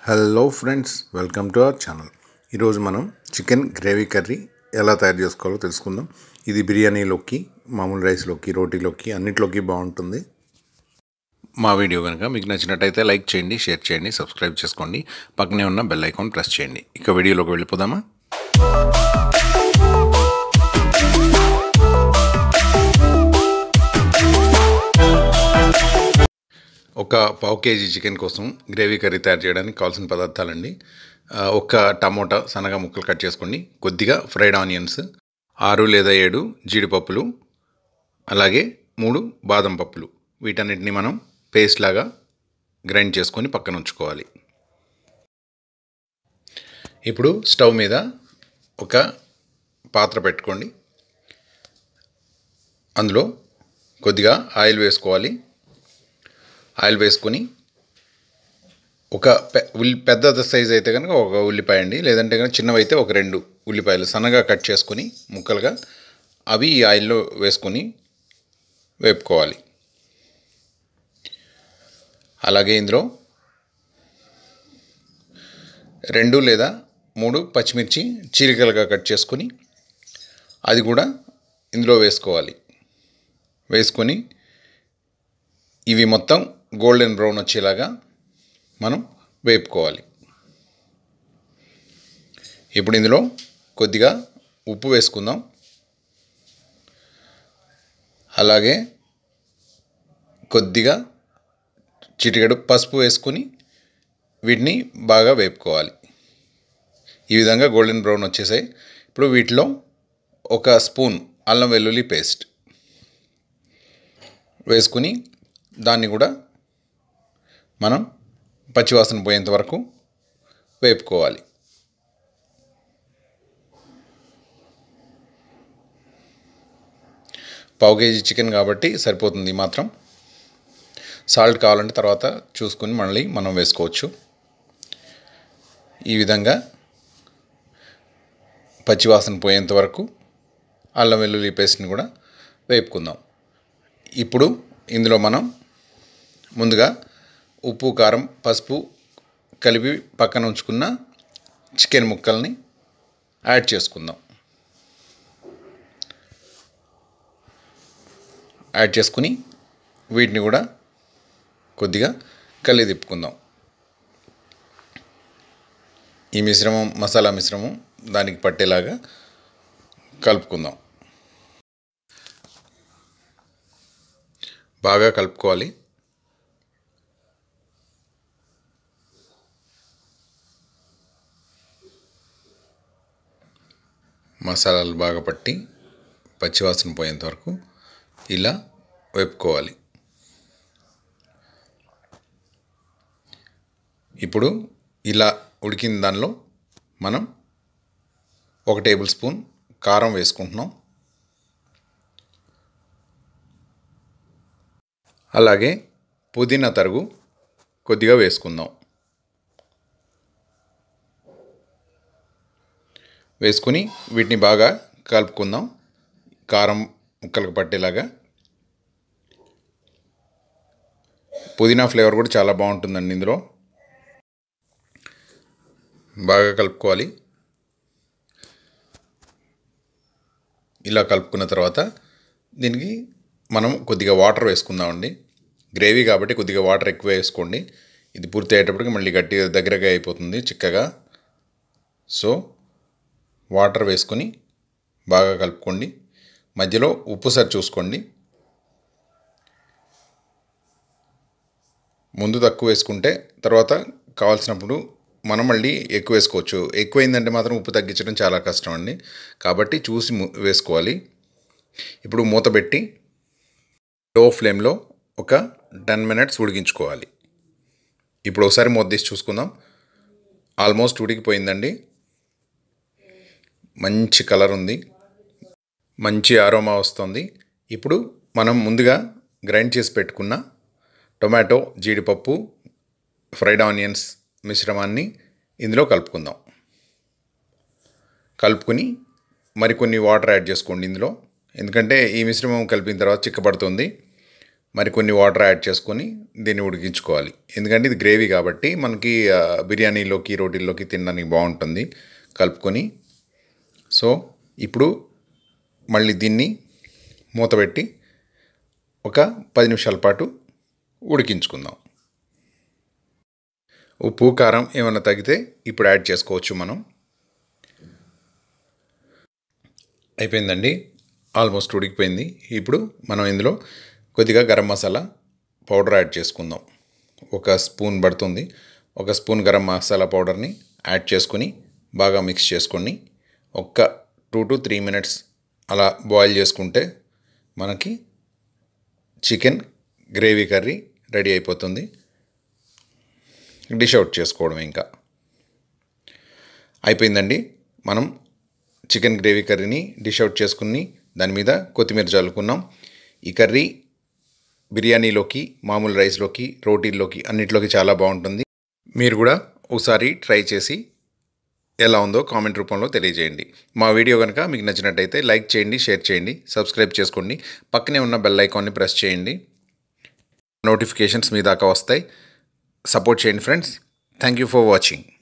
hello friends welcome to our channel ఈరోజు మనం chicken gravy curry ఎలా తయారు చేసుకోవాలో తెలుసుకుందాం ఇది బిర్యానీలోకి మామూలు రైస్లోకి రోటీలోకి అన్నిట్లోకి బాగుంటుంది మా వీడియో కనుక మీకు నచ్చినట్టయితే లైక్ చేయండి షేర్ చేయండి సబ్స్క్రైబ్ చేసుకోండి పక్కనే ఉన్న బెల్ ఐకాన్ ప్రెస్ చేయండి ఇక వీడియోలోకి వెళ్ళిపోదామా ఒక పావు కేజీ చికెన్ కోసం గ్రేవీ కర్రీ తయారు చేయడానికి కావాల్సిన పదార్థాలండి ఆ, ఒక టమోటా సన్నగా ముక్కలు కట్ చేసుకోండి కొద్దిగా ఫ్రైడ్ ఆనియన్స్ ఆరు లేదా ఏడు జీడిపప్పులు అలాగే మూడు బాదం పప్పులు వీటన్నిటిని మనం పేస్ట్ లాగా గ్రైండ్ చేసుకొని పక్కన ఉంచుకోవాలి ఇప్పుడు స్టవ్ మీద ఒక పాత్ర పెట్టుకోండి అందులో కొద్దిగా ఆయిల్ వేసుకోవాలి ఆయిల్ వేసుకొని ఒక పె ఉల్లి పెద్ద సైజ్ అయితే కనుక ఒక ఉల్లిపాయ అండి లేదంటే కనుక చిన్నవైతే ఒక రెండు ఉల్లిపాయలు సన్నగా కట్ చేసుకొని ముక్కలుగా అవి ఈ ఆయిల్లో వేసుకొని వేపుకోవాలి అలాగే ఇందులో రెండు లేదా మూడు పచ్చిమిర్చి చీలికలుగా కట్ చేసుకొని అది కూడా ఇందులో వేసుకోవాలి వేసుకొని ఇవి మొత్తం గోల్డెన్ బ్రౌన్ వచ్చేలాగా మనం వేపుకోవాలి ఇప్పుడు ఇందులో కొద్దిగా ఉప్పు వేసుకుందాం అలాగే కొద్దిగా చిటికెడు పసుపు వేసుకొని వీటిని బాగా వేపుకోవాలి ఈ విధంగా గోల్డెన్ బ్రౌన్ వచ్చేసాయి ఇప్పుడు వీటిలో ఒక స్పూన్ అల్లం వెల్లుల్లి పేస్ట్ వేసుకుని దాన్ని కూడా మనం పచ్చివాసన పోయేంత వరకు వేపుకోవాలి పావు కేజీ చికెన్ కాబట్టి సరిపోతుంది ఈ మాత్రం సాల్ట్ కావాలంటే తర్వాత చూసుకుని మళ్ళీ మనం వేసుకోవచ్చు ఈ విధంగా పచ్చివాసన పోయేంత వరకు అల్లం వెల్లుల్లి పేస్ట్ని కూడా వేపుకుందాం ఇప్పుడు ఇందులో మనం ముందుగా ఉప్పు కారం పసుపు కలిపి పక్కన ఉంచుకున్న చికెన్ ముక్కల్ని యాడ్ చేసుకుందాం యాడ్ చేసుకుని వీటిని కూడా కొద్దిగా కలిగి తిప్పుకుందాం ఈ మిశ్రమం మసాలా మిశ్రమం దానికి పట్టేలాగా కలుపుకుందాం బాగా కలుపుకోవాలి మసాలాలు బాగా పట్టి పచ్చివాసన పోయేంత వరకు ఇలా వేపుకోవాలి ఇప్పుడు ఇలా ఉడికిన దానిలో మనం ఒక టేబుల్ స్పూన్ కారం వేసుకుంటున్నాం అలాగే పుదీనా తరుగు కొద్దిగా వేసుకుందాం వేసుకుని వీటిని బాగా కలుపుకుందాం కారం ముక్కలకు పట్టేలాగా పుదీనా ఫ్లేవర్ కూడా చాలా బాగుంటుందండి ఇందులో బాగా కలుపుకోవాలి ఇలా కలుపుకున్న తర్వాత దీనికి మనం కొద్దిగా వాటర్ వేసుకుందామండి గ్రేవీ కాబట్టి కొద్దిగా వాటర్ ఎక్కువ వేసుకోండి ఇది పూర్తి అయ్యేటప్పటికి మళ్ళీ గట్టిగా దగ్గరగా అయిపోతుంది చిక్కగా సో వాటర్ వేసుకొని బాగా కలుపుకోండి మధ్యలో ఉప్పు సరి చూసుకోండి ముందు తక్కువ వేసుకుంటే తర్వాత కావాల్సినప్పుడు మనం మళ్ళీ ఎక్కువ వేసుకోవచ్చు ఎక్కువైందంటే మాత్రం ఉప్పు తగ్గించడం చాలా కష్టం అండి కాబట్టి చూసి ము- వేసుకోవాలి ఇప్పుడు మూత పెట్టి లో ఫ్లేమ్లో ఒక టెన్ మినిట్స్ ఉడికించుకోవాలి ఇప్పుడు ఒకసారి మూత తీసి చూసుకుందాం ఆల్మోస్ట్ ఉడికిపోయిందండి మంచి కలర్ ఉంది మంచి ఆరోమా వస్తుంది ఇప్పుడు మనం ముందుగా గ్రైండ్ చేసి పెట్టుకున్న టొమాటో జీడిపప్పు ఫ్రైడ్ ఆనియన్స్ మిశ్రమాన్ని ఇందులో కలుపుకుందాం కలుపుకొని మరికొన్ని వాటర్ యాడ్ చేసుకోండి ఇందులో ఎందుకంటే ఈ మిశ్రమం కలిపిన తర్వాత చిక్కబడుతుంది మరికొన్ని వాటర్ యాడ్ చేసుకొని దీన్ని ఉడికించుకోవాలి ఎందుకంటే ఇది గ్రేవీ కాబట్టి మనకి ఆ, బిర్యానీలోకి రోటీల్లోకి తినడానికి బాగుంటుంది కలుపుకొని సో ఇప్పుడు మళ్ళీ దీన్ని మూతపెట్టి ఒక పది నిమిషాల పాటు ఉడికించుకుందాం ఉప్పు కారం ఏమైనా తగ్గితే ఇప్పుడు యాడ్ చేసుకోవచ్చు మనం అయిపోయిందండి ఆల్మోస్ట్ ఉడికిపోయింది ఇప్పుడు మనం ఇందులో కొద్దిగా గరం మసాలా పౌడర్ యాడ్ చేసుకుందాం ఒక స్పూన్ పడుతుంది ఒక స్పూన్ గరం మసాలా పౌడర్ని యాడ్ చేసుకొని బాగా మిక్స్ చేసుకొని ఒక్క టూ టు త్రీ మినిట్స్ అలా బాయిల్ చేసుకుంటే మనకి చికెన్ గ్రేవీ కర్రీ రెడీ అయిపోతుంది డిష్ అవుట్ చేసుకోవడం ఇంకా అయిపోయిందండి మనం చికెన్ గ్రేవీ కర్రీని డిష్ అవుట్ చేసుకుని దాని మీద కొత్తిమీర చల్లుకున్నాం ఈ కర్రీ బిర్యానీలోకి మామూలు రైస్లోకి రోటీల్లోకి అన్నిట్లోకి చాలా బాగుంటుంది మీరు కూడా ఒకసారి ట్రై చేసి ఎలా ఉందో కామెంట్ రూపంలో తెలియజేయండి మా వీడియో కనుక మీకు నచ్చినట్టయితే లైక్ చేయండి షేర్ చేయండి సబ్స్క్రైబ్ చేసుకోండి పక్కనే ఉన్న బెల్ ఐకాన్ని ప్రెస్ చేయండి నోటిఫికేషన్స్ మీ దాకా వస్తాయి సపోర్ట్ చేయండి friends thank you for watching